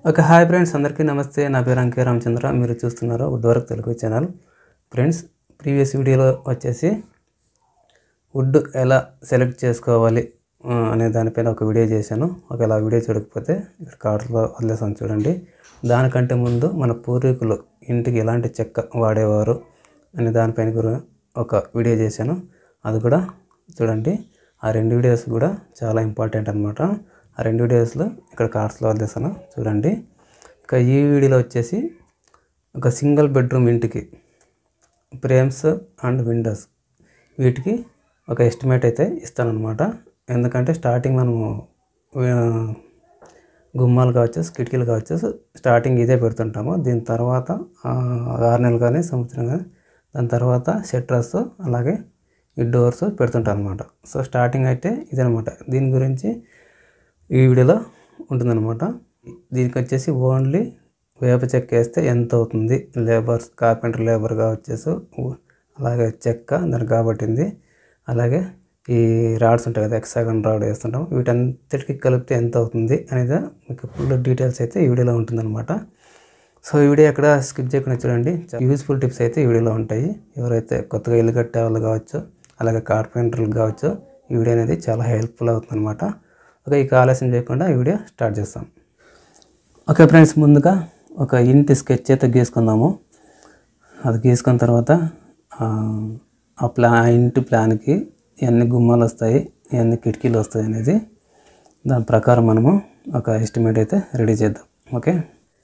okay hi friends అందరికీ నమస్తే నా పేరు అంకే రామచంద్ర మీరు చూస్తున్నారు wood work Telugu channel friends previous వీడియోలో వచ్చేసి వుడ్ ఎలా సెలెక్ట్ చేసుకోవాలి ఆ, అనే దానిపైన ఒక వీడియో చేశాను ఒకవేళ ఆ వీడియో చూడకపోతే ఇక్కడ కార్డ్స్లో వదిలేసాను చూడండి దానికంటే ముందు మన పూర్వీకులు ఇంటికి ఎలాంటి చెక్క వాడేవారు అనే దానిపైన కూడా ఒక వీడియో చేశాను అది కూడా చూడండి ఆ రెండు వీడియోస్ కూడా చాలా ఇంపార్టెంట్ అనమాట ఆ రెండు వీడియోస్లో ఇక్కడ కార్డ్స్లో వదిలేసాను చూడండి ఇక ఈ వీడియోలో వచ్చేసి ఒక సింగిల్ బెడ్రూమ్ ఇంటికి ఫ్రేమ్స్ అండ్ విండోస్ వీటికి ఒక ఎస్టిమేట్ అయితే ఇస్తానన్నమాట ఎందుకంటే స్టార్టింగ్ మనము ఆ, గుమ్మాలు కావచ్చు కిటికీలు కావచ్చు స్టార్టింగ్ ఇదే పెడుతుంటాము దీని తర్వాత ఆ, ఆరు నెలలు కానీ సంవత్సరం కానీ దాని తర్వాత షెట్రస్ అలాగే ఈ డోర్స్ పెడుతుంటాం అనమాట సో స్టార్టింగ్ అయితే ఇదనమాట దీని గురించి ఈ వీడియోలో ఉంటుందన్నమాట దీనికి వచ్చేసి ఓన్లీ వేప చెక్క వేస్తే ఎంత అవుతుంది లేబర్స్ కార్పెంటర్ లేబర్గా వచ్చేసి ఊ- అలాగే చెక్క దానికి కాబట్టింది అలాగే ఈ రాడ్స్ ఉంటాయి కదా ఎక్సాగన్ రాడ్ వేస్తుంటాం వీటంతటికి కలిపితే ఎంత అవుతుంది అనేది మీకు ఫుల్ డీటెయిల్స్ అయితే ఈ వీడియోలో ఉంటుందన్నమాట సో ఈ వీడియో ఎక్కడ స్కిప్ చేయకుండా చూడండి యూస్ఫుల్ టిప్స్ అయితే ఈ వీడియోలో ఉంటాయి ఎవరైతే కొత్తగా ఇల్లు కట్టే వాళ్ళు కావచ్చు అలాగే కార్పెంటర్లు కావచ్చు ఈ వీడియో అనేది చాలా హెల్ప్ఫుల్ అవుతుంది అనమాట ఓకే ఇక ఆలస్యం చేయకుండా ఈ వీడియో స్టార్ట్ చేస్తాం ఓకే ఫ్రెండ్స్ ముందుగా ఒక ఇంటి స్కెచ్ అయితే గీసుకుందాము అది గీసుకున్న తర్వాత ఆ, ఆ ప్లా ఆ ఇంటి ప్లాన్కి ఎన్ని గుమ్మాలు వస్తాయి ఎన్ని కిటికీలు వస్తాయి అనేది దాని ప్రకారం మనము ఒక ఎస్టిమేట్ అయితే రెడీ చేద్దాం ఓకే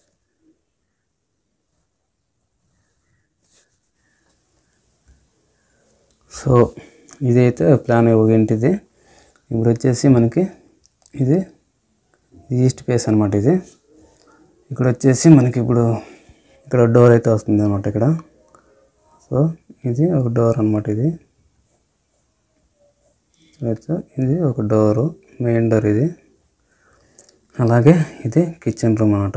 సో ఇదైతే ప్లాన్ ఒక ఇంటిది ఇప్పుడు వచ్చేసి మనకి ఇది ఈస్ట్ ఫేస్ అనమాట ఇది ఇక్కడ వచ్చేసి మనకి ఇప్పుడు ఇక్కడ డోర్ అయితే వస్తుంది అనమాట ఇక్కడ సో ఇది ఒక డోర్ అనమాట ఇది చూడొచ్చు ఇది ఒక డోరు మెయిన్ డోర్ ఇది అలాగే ఇది కిచెన్ రూమ్ అనమాట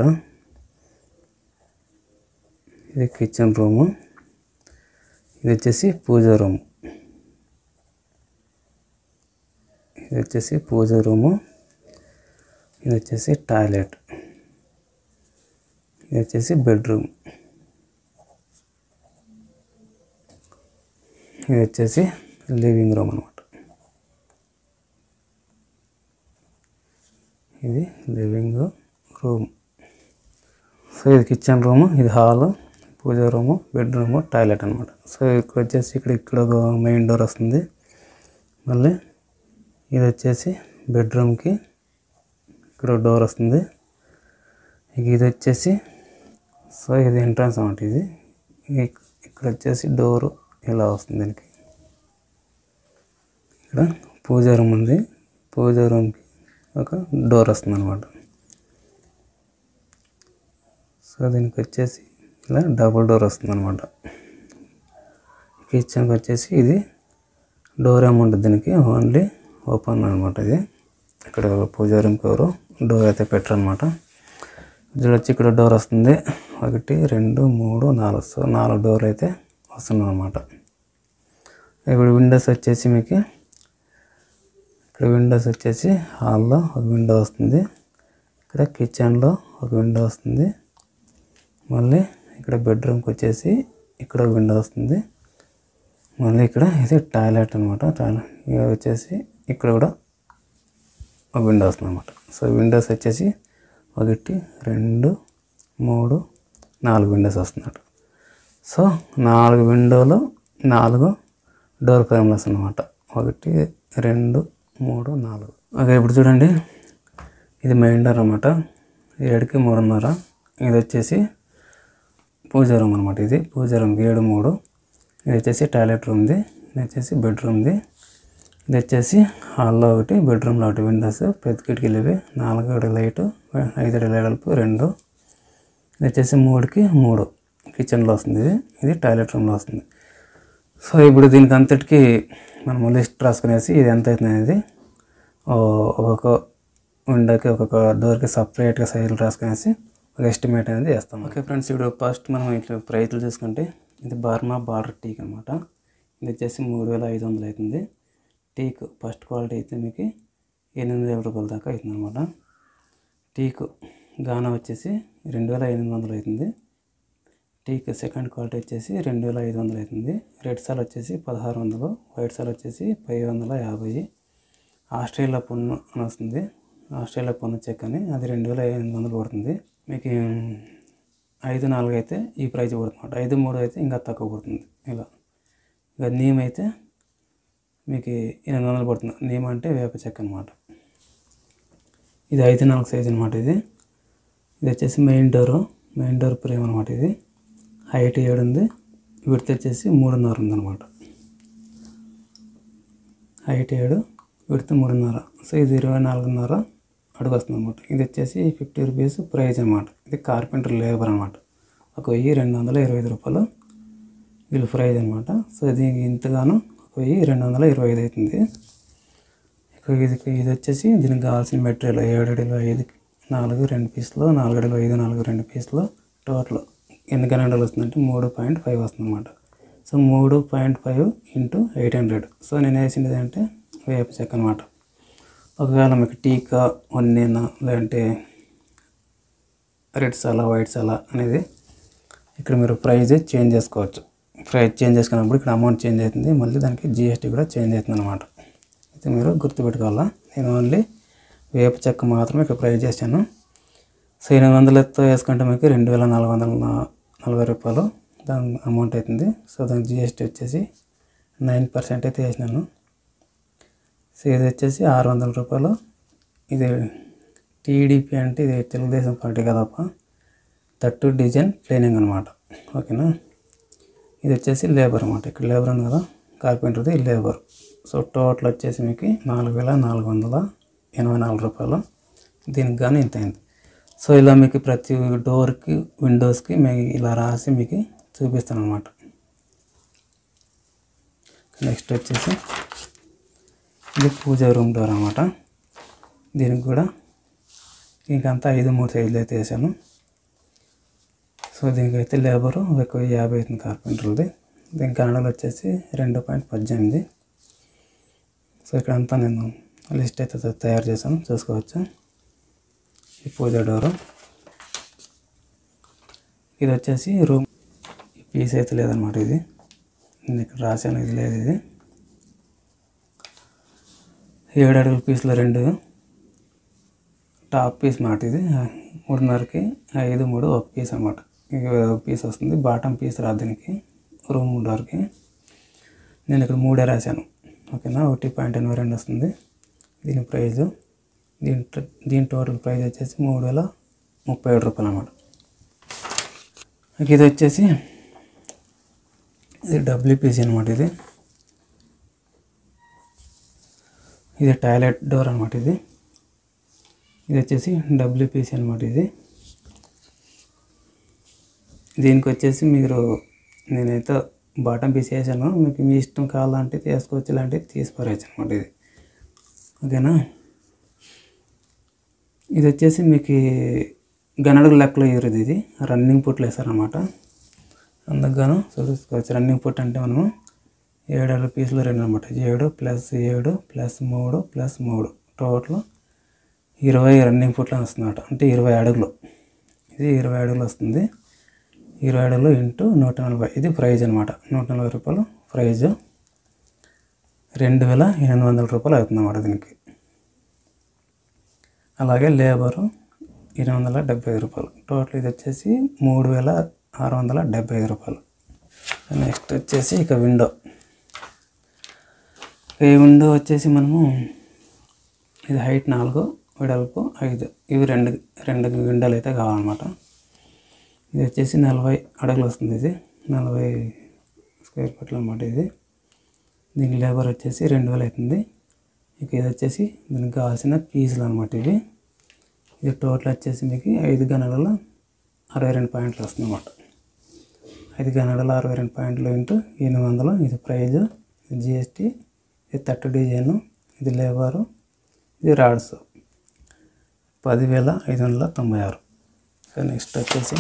ఇది కిచెన్ రూము ఇది వచ్చేసి పూజ రూమ్ ఇది వచ్చేసి పూజ రూము ఇది వచ్చేసి టాయిలెట్ ఇది వచ్చేసి బెడ్రూమ్ ఇది వచ్చేసి లివింగ్ రూమ్ అనమాట ఇది లివింగ్ రూమ్ సో ఇది కిచెన్ రూము ఇది hall pooja room bedroom toilet అనమాట సో ఇక్కడ వచ్చేసి ఇక్కడ ఇక్కడ ఒక మెయిన్ డోర్ వస్తుంది మళ్ళీ ఇది వచ్చేసి బెడ్రూమ్కి ఇక్కడ డోర్ వస్తుంది ఇక ఇది వచ్చేసి సో ఇది ఎంట్రన్స్ అన్నమాట ఇది ఇక్- ఇక్కడ వచ్చేసి డోరు ఇలా వస్తుంది దీనికి ఇక్కడ పూజ రూమ్ ఉంది పూజ రూమ్కి ఒక డోర్ వస్తుంది అనమాట సో దీనికి వచ్చేసి ఇలా డబుల్ డోర్ వస్తుంది అనమాట కిచెన్కి వచ్చేసి ఇది డోర్ ఏమి ఉంటుంది దీనికి ఓన్లీ ఓపెన్ అనమాట ఇది ఇక్కడ పూజా రూమ్కి ఎవరు డోర్ అయితే పెట్టరు అనమాట ఇది వచ్చి ఇక్కడ డోర్ వస్తుంది ఒకటి రెండు మూడు నాలుగు సో నాలుగు డోర్లు అయితే వస్తున్నాయి అనమాట ఇప్పుడు విండోస్ వచ్చేసి మీకు ఇక్కడ విండోస్ వచ్చేసి హాల్లో ఒక విండో వస్తుంది ఇక్కడ కిచెన్లో ఒక విండో వస్తుంది మళ్ళీ ఇక్కడ బెడ్రూమ్కి వచ్చేసి ఇక్కడ ఒక విండో వస్తుంది మళ్ళీ ఇక్కడ ఇది టాయిలెట్ అనమాట టాయిలెట్ ఇక వచ్చేసి ఇక్కడ కూడా ఒక విండో వస్తుంది అనమాట సో విండోస్ వచ్చేసి ఒకటి రెండు మూడు నాలుగు విండోస్ వస్తున్నాడు సో నాలుగు విండోలు నాలుగు డోర్ ఫ్రేమ్లెస్ అనమాట ఒకటి రెండు మూడు నాలుగు ఓకే ఇప్పుడు చూడండి ఇది మెయిన్ డోర్ అనమాట ఏడుకి మూడున్నర ఇది వచ్చేసి పూజ రూమ్ అనమాట ఇది పూజ రూమ్ ఏడు మూడు ఇది వచ్చేసి టాయిలెట్ రూమ్ది ఇది వచ్చేసి బెడ్రూమ్ది ఇది వచ్చేసి హాల్లో ఒకటి బెడ్రూమ్లో ఒకటి విండోస్ పెద్ద కిటికీలు ఇవి నాలుగు అడి లైట్ ఐదు అడి వెడల్పు రెండు ఇది వచ్చేసి మూడుకి మూడు కిచెన్లో వస్తుంది ఇది ఇది టాయిలెట్ రూమ్లో వస్తుంది సో ఇప్పుడు దీనికి అంతటికి మనం లిస్ట్ రాసుకునేసి ఇది ఎంత అవుతుంది అనేది ఓ- ఒక్కొక్క విండోకి ఒక్కొక్క డోర్కి సపరేట్గా సైజులు రాసుకునేసి ఒక ఎస్టిమేట్ అనేది వేస్తాం ఓకే ఫ్రెండ్స్ ఇప్పుడు ఫస్ట్ మనం ఇట్లా ప్రైజ్లు చూసుకుంటే ఇది బార్మా బార్డర్ టీక్ అనమాట ఇది వచ్చేసి మూడు వేల ఐదు వందలు అవుతుంది టీక్ ఫస్ట్ క్వాలిటీ అయితే మీకు ఎనిమిది వేల రూపాయల దాకా అవుతుంది అనమాట టీకు గానా వచ్చేసి రెండు వేల ఎనిమిది వందలు అవుతుంది టీక్ సెకండ్ క్వాలిటీ వచ్చేసి రెండు వేల ఐదు వందలు అవుతుంది రెడ్ సాల్ వచ్చేసి పదహారు వందలు వైట్ సాల్ వచ్చేసి పది వందల యాభై ఆస్ట్రేలియా పొన్ను అని వస్తుంది ఆస్ట్రేలియా పొన్ను చెక్ అని అది రెండు వేల ఎనిమిది వందలు పడుతుంది మీకు ఐదు నాలుగు అయితే ఈ ప్రైజ్ పడుతుంది ఐదు మూడు అయితే ఇంకా తక్కువ పడుతుంది ఇలా ఇక నీమ్ అయితే మీకు ఎనిమిది వందలు పడుతుంది నీమ్ అంటే వేప చెక్క అనమాట ఇది ఐదు నాలుగు సైజ్ అనమాట ఇది ఇది వచ్చేసి main door main door frame అనమాట ఇది హైట్ ఏడు ఉంది విడత వచ్చేసి మూడున్నర ఉందన్నమాట హైట్ ఏడు విడత మూడున్నర సో ఇది ఇరవై నాలుగున్నర అడుగు వస్తుంది అనమాట ఇది వచ్చేసి ఫిఫ్టీ రూపీస్ ప్రైజ్ అనమాట ఇది కార్పెంటర్ లేబర్ అనమాట ఒక వెయ్యి రెండు వందల ఇరవై ఐదు రూపాయలు వీళ్ళు ప్రైజ్ అనమాట సో ఇది ఇంతగానో ఒక వెయ్యి రెండు వందల ఇరవై ఐదు అవుతుంది ఇక ఇది ఇది వచ్చేసి దీనికి కావాల్సిన మెటీరియల్ ఏడు అడుగులు ఐదు నాలుగు రెండు పీసులు నాలుగు అడుగులు ఐదు నాలుగు రెండు పీసులు టోటల్ ఎన్ని గంటలు వస్తుందంటే మూడు పాయింట్ ఫైవ్ వస్తుంది అనమాట సో మూడు point five into eight hundred so నేను వేసింది అంటే వేప చెక్క అనమాట ఒకవేళ మీకు టీకా వన్నీనా లేదంటే రెడ్ సాలా వైట్ సాలా అనేది ఇక్కడ మీరు ప్రైజ్ చేంజ్ చేసుకోవచ్చు ప్రైజ్ చేంజ్ చేసుకున్నప్పుడు ఇక్కడ అమౌంట్ చేంజ్ అవుతుంది మళ్ళీ దానికి జిఎస్టీ కూడా చేంజ్ అవుతుంది అనమాట అయితే మీరు గుర్తుపెట్టుకోవాలా నేను ఓన్లీ వేప చెక్క మాత్రమే ఇక్కడ ప్రైజ్ చేశాను సో ఎనిమిది వందలతో వేసుకుంటే మీకు రెండు వేల నాలుగు వందల నా- నలభై రూపాయలు దాని అమౌంట్ అవుతుంది సో దానికి జిఎస్టీ వచ్చేసి నైన్ పర్సెంట్ అయితే వేసినాను సో ఇది వచ్చేసి ఆరు వందల రూపాయలు ఇది టీడీపీ అంటే ఇది తెలుగుదేశం పార్టీ కదప్ప తట్టు డిజైన్ ప్లేనింగ్ అనమాట ఓకేనా ఇది వచ్చేసి లేబర్ అనమాట ఇక్కడ లేబర్ ఉంది కదా కార్పెంటర్ది లేబర్ సో టోటల్ వచ్చేసి మీకు నాలుగు వేల నాలుగు వందల ఎనభై నాలుగు రూపాయలు దీనికి కానీ ఇంత అయింది సో ఇలా మీకు ప్రతి డోర్కి విండోస్కి మీకు ఇలా రాసి మీకు చూపిస్తాను అనమాట నెక్స్ట్ వచ్చేసి ఇది పూజ రూమ్ డోర్ అనమాట దీనికి కూడా ఇంకంతా ఐదు మూడు సైజులు అయితే వేసాను సో దీనికైతే లేబరు ఎక్కువ యాభై అవుతుంది కార్పెంటర్ది దీని కన్నడలు వచ్చేసి రెండు పాయింట్ పద్దెనిమిది సో ఇక్కడ అంతా నేను లిస్ట్ అయితే త- తయారు చేశాను చూసుకోవచ్చు ఈ పూజ డోరు ఇది వచ్చేసి రూమ్ ఈ పీస్ అయితే లేదనమాట ఇది నేను ఇక్కడ రాశాను ఇది లేదు ఇది ఏడు అడుగుల పీసులు రెండు టాప్ పీస్ మాట ఇది మూడున్నరకి ఐదు మూడు ఒక పీస్ అనమాట ఇది ఒక పీస్ వస్తుంది బాటమ్ పీస్ రాదు దీనికి రూమ్ డోర్కి నేను ఇక్కడ మూడే రాశాను ఓకేనా ఒకటి పాయింట్ ఎనభై రెండు వస్తుంది దీని ప్రైజు దీని ట- దీని టోటల్ ప్రైస్ వచ్చేసి మూడు వేల ముప్పై ఏడు రూపాయలు అనమాట ఇది వచ్చేసి ఇది డబ్ల్యూపీసీ అనమాట ఇది ఇది టాయిలెట్ డోర్ అనమాట ఇది ఇది వచ్చేసి డబ్ల్యూపీసీ అనమాట ఇది దీనికి వచ్చేసి మీరు నేనైతే బాటం పీస్ వేసాను మీకు మీ ఇష్టం కావాలంటే తీసుకోవచ్చు ఇలాంటివి తీసి పారేయచ్చు అనమాట ఇది ఓకేనా ఇది వచ్చేసి మీకు గనడుగు లెక్కలో ఎరుది ఇది రన్నింగ్ పుట్లు వేస్తారనమాట అందుకుగాను చూసుకోవచ్చు రన్నింగ్ పుట్ అంటే మనము ఏడు అడుగు పీసులు రెండు అనమాట ఏడు ప్లస్ ఏడు ప్లస్ మూడు ప్లస్ మూడు టోటల్ ఇరవై రన్నింగ్ ఫుట్లు వస్తుందన్నమాట అంటే ఇరవై అడుగులు ఇది ఇరవై అడుగులు వస్తుంది ఇరవై అడుగులు ఇంటూ నూట నలభై ఇది ప్రైజ్ అనమాట నూట నలభై రూపాయలు ప్రైజ్ రెండు వేల ఎనిమిది వందల రూపాయలు అవుతుంది అన్నమాట దీనికి అలాగే లేబరు ఎనిమిది వందల డెబ్బై ఐదు రూపాయలు టోటల్ ఇది వచ్చేసి మూడు వేల ఆరు వందల డెబ్బై ఐదు రూపాయలు నెక్స్ట్ వచ్చేసి ఇక విండో ఈ విండో వచ్చేసి మనము ఇది హైట్ నాలుగు వెడల్పు ఐదు ఇవి రెండు రెండు విండోలు అయితే కావాలన్నమాట ఇది వచ్చేసి నలభై అడుగులు వస్తుంది ఇది నలభై స్క్వేర్ ఫీట్లు అనమాట ఇది దీనికి లేబర్ వచ్చేసి రెండు వేలు అవుతుంది ఇక ఇది వచ్చేసి దీనికి కావాల్సిన పీసులు అనమాట ఇవి ఇది టోటల్ వచ్చేసి మీకు ఐదు గనలలో అరవై రెండు పాయింట్లు వస్తుంది అనమాట ఐదు గనలలో అరవై రెండు పాయింట్లు ఇంటూ ఎనిమిది వందలు ఇది ప్రైజ్ ఇది జిఎస్టీ ఇది తట్టు డిజైన్ ఇది లేబరు ఇది రాడ్స్ పదివేల ఐదు వందల తొంభై ఆరు సో నెక్స్ట్ వచ్చేసి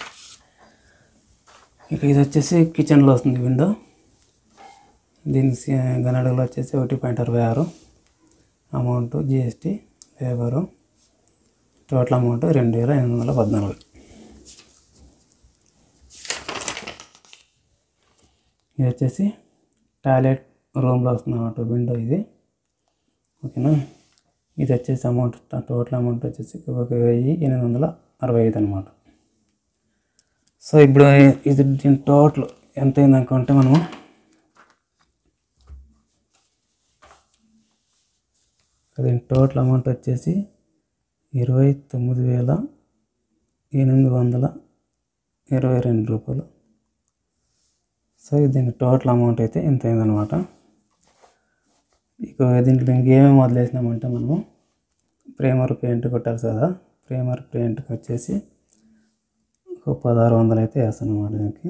ఇక ఇది వచ్చేసి కిచెన్లో వస్తుంది విండో దీని గనడలో వచ్చేసి ఒకటి పాయింట్ అరవై ఆరు amount GST labour total amount రెండు వేల ఎనిమిది వందల పద్నాలుగు ఇది వచ్చేసి టాయిలెట్ రూమ్లో వస్తుంది అన్నమాట విండో ఇది ఓకేనా ఇది వచ్చేసి అమౌంట్ టోటల్ అమౌంట్ వచ్చేసి ఒక వెయ్యి ఎనిమిది వందల అరవై ఐదు అనమాట సో ఇప్పుడు ఇది దీని టోటల్ ఎంత అయింది అనుకుంటే మనము దీని టోటల్ అమౌంట్ వచ్చేసి ఇరవై తొమ్మిది వేల ఎనిమిది వందల ఇరవై రెండు రూపాయలు సో దీని టోటల్ అమౌంట్ అయితే ఇంత అయిందనమాట ఇక దీంట్లో ఇంకేమేమి వదిలేసినామంటే మనము ప్రేమర్ పెయింట్ కొట్టాలి కదా ప్రేమర్ పెయింట్కి వచ్చేసి ఒక పదహారు వందలు అయితే వేస్తాను అనమాట దీనికి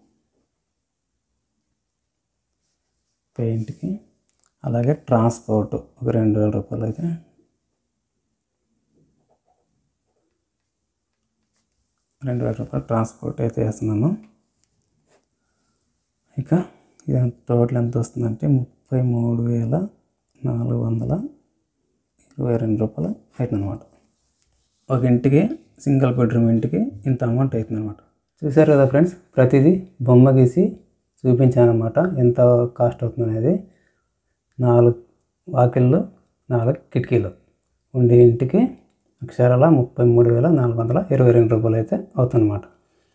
పెయింట్కి అలాగే ట్రాన్స్పోర్ట్ ఒక రెండు వేల రూపాయలు అయితే రెండు వేల రూపాయలు ట్రాన్స్పోర్ట్ అయితే వేస్తున్నాను ఇక ఇది టోటల్ ఎంత వస్తుందంటే ముప్పై మూడు వేల నాలుగు వందల ఇరవై రెండు రూపాయలు అవుతుందన్నమాట ఒక ఇంటికి సింగిల్ బెడ్రూమ్ ఇంటికి ఇంత అమౌంట్ అవుతుంది అనమాట చూసారు కదా ఫ్రెండ్స్ ప్రతిదీ బొమ్మ గీసి చూపించానమాట ఎంత కాస్ట్ అవుతుంది అనేది నాలుగు వాకిళ్ళు నాలుగు కిటికీలు ఉండే ఇంటికి అక్షరాల ముప్పై మూడు వేల నాలుగు వందల ఇరవై రెండు రూపాయలు అయితే అవుతుందన్నమాట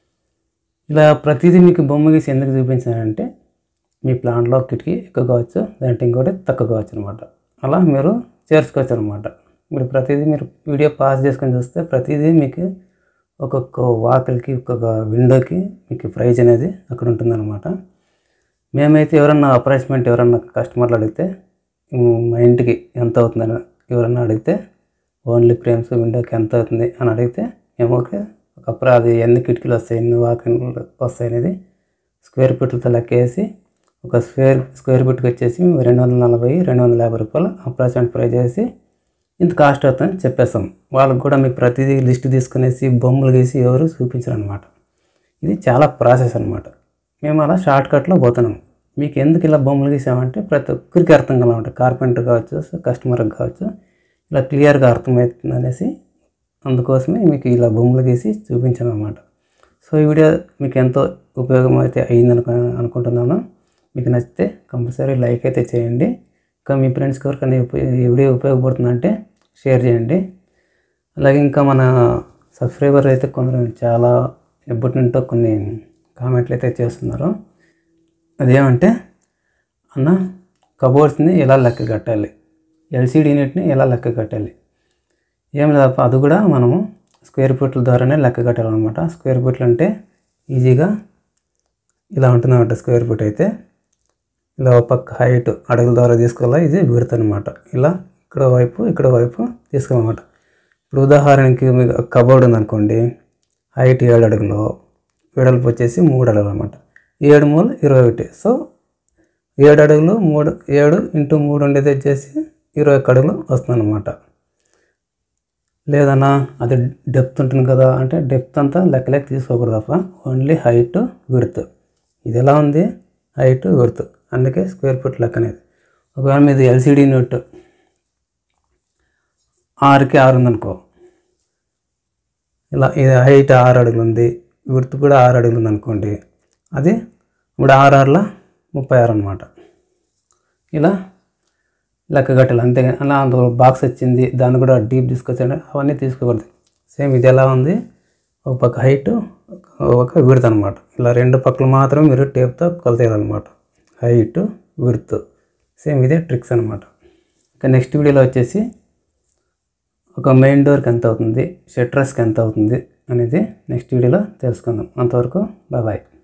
ఇలా ప్రతిదీ మీకు బొమ్మ గీసి ఎందుకు చూపించానంటే మీ ప్లాన్లో కిటికీ ఎక్కువ కావచ్చు దాంట్లో ఇంకోటి తక్కువ కావచ్చు అనమాట అలా మీరు చేర్చుకోవచ్చు అనమాట మీరు ప్రతిదీ మీరు వీడియో పాస్ చేసుకొని చూస్తే ప్రతిదీ మీకు ఒక్కొక్క వాకిల్కి ఒక్కొక్క విండోకి మీకు ప్రైజ్ అనేది అక్కడ ఉంటుందన్నమాట మేమైతే ఎవరన్నా అప్రైస్మెంట్ ఎవరన్నా కస్టమర్లు అడిగితే "ఉమ్, మా ఇంటికి ఎంత అవుతుందని ఎవరన్నా అడిగితే ఓన్లీ ఫ్రేమ్స్ విండోకి ఎంత అవుతుంది అని అడిగితే మేము ఓకే ఒక ప్ర- అది ఎన్ని కిటికీలు వస్తాయి ఎన్ని వాకిళ్ళు వస్తాయి అనేది స్క్వేర్ ఫీట్లతో లెక్కేసి ఒక స్క్వేర్ స్క్వేర్ ఫీట్కి వచ్చేసి రెండు వందల నలభై రెండు వందల యాభై రూపాయలు అప్రాక్సిమేట్ ప్రైస్ చేసి ఇంత కాస్ట్ అవుతుందని చెప్పేస్తాం వాళ్ళకి కూడా మీకు ప్రతిదీ లిస్ట్ తీసుకునేసి బొమ్మలు గీసి ఎవరు చూపించరు అనమాట ఇది చాలా ప్రాసెస్ అనమాట మేము అలా షార్ట్ కట్లో పోతున్నాం మీకు ఎందుకు ఇలా బొమ్మలు గీసామంటే ప్రతి ఒక్కరికి అర్థం కావాలంటే కార్పెంటర్ కావచ్చు కస్టమర్కి కావచ్చు ఇలా క్లియర్గా అర్థమవుతుంది అనేసి అందుకోసమే మీకు ఇలా బొమ్మలు గీసి చూపించాను అనమాట సో ఈ వీడియో మీకు ఎంతో ఉపయోగం అయితే అయింది అనుకు అనుకుంటున్నాను మీకు నచ్చితే కంపల్సరీ లైక్ అయితే చేయండి ఇంకా మీ ఫ్రెండ్స్కి ఎవరికైనా ఉప- ఈ వీడియో ఉపయోగపడుతుందంటే షేర్ చేయండి అలాగే ఇంకా మన సబ్స్క్రైబర్ అయితే కొందరు చాలా ఎప్పటి నుంటో కొన్ని కామెంట్లు అయితే చేస్తున్నారు అదేమంటే అన్న కబోర్డ్స్ని ఎలా లెక్క కట్టాలి ఎల్సిడి యూనిట్ని ఎలా లెక్క కట్టాలి ఏం లేదు అది కూడా మనము స్క్వేర్ ఫీట్ల ద్వారానే లెక్క కట్టాలన్నమాట స్క్వేర్ ఫీట్లు అంటే ఈజీగా ఇలా ఉంటుందన్నమాట స్క్వేర్ ఫీట్ అయితే ఇలా ఒక పక్క హైట్ అడుగుల ద్వారా తీసుకోవాలా ఇది విడత అనమాట ఇలా ఇక్కడ వైపు ఇక్కడ వైపు తీసుకోవాలన్నమాట ఇప్పుడు ఉదాహరణకి మీకు కబోర్డ్ ఉందనుకోండి హైట్ ఏడు అడుగులు వెడల్పు వచ్చేసి మూడు అడుగులు అనమాట ఏడు మూడు ఇరవై ఒకటి సో ఏడు అడుగులు మూడు ఏడు ఇంటూ మూడు ఉండేది వచ్చేసి ఇరవై ఒక్క అడుగులు వస్తుందన్నమాట లేదన్నా అది డెప్త్ ఉంటుంది కదా అంటే డెప్త్ అంతా లెక్క లెక్క తీసుకోకూడదు తప్ప ఓన్లీ హైట్ విడుత్ ఇది ఎలా ఉంది హైట్ విడుత్ అందుకే స్క్వేర్ ఫీట్ లెక్క అనేది ఒకవేళ మీది ఎల్సిడి నోట్ ఆరుకి ఆరు ఉందనుకో ఇలా ఇది హైట్ ఆరు అడుగులు ఉంది విడుత్ కూడా ఆరు అడుగులు ఉంది అనుకోండి అది ఇప్పుడు ఆరు ఆరుల ముప్పై ఆరు అనమాట ఇలా లెక్క కట్టాలి అంతే అలా అందులో బాక్స్ వచ్చింది దాన్ని కూడా డీప్ తీసుకొచ్చాడు అవన్నీ తీసుకోకూడదు సేమ్ ఇది ఎలా ఉంది ఒక పక్క హైట్ ఒక విడత్ అనమాట ఇలా రెండు పక్కలు మాత్రం మీరు టేప్తో కొలతేయాలన్నమాట హైట్ విడత్ సేమ్ ఇదే ట్రిక్స్ అనమాట ఇంకా నెక్స్ట్ వీడియోలో వచ్చేసి ఒక మెయిన్ డోర్కి ఎంత అవుతుంది షట్రస్కి ఎంత అవుతుంది అనేది నెక్స్ట్ వీడియోలో తెలుసుకుందాం అంతవరకు బాయ్ బాయ్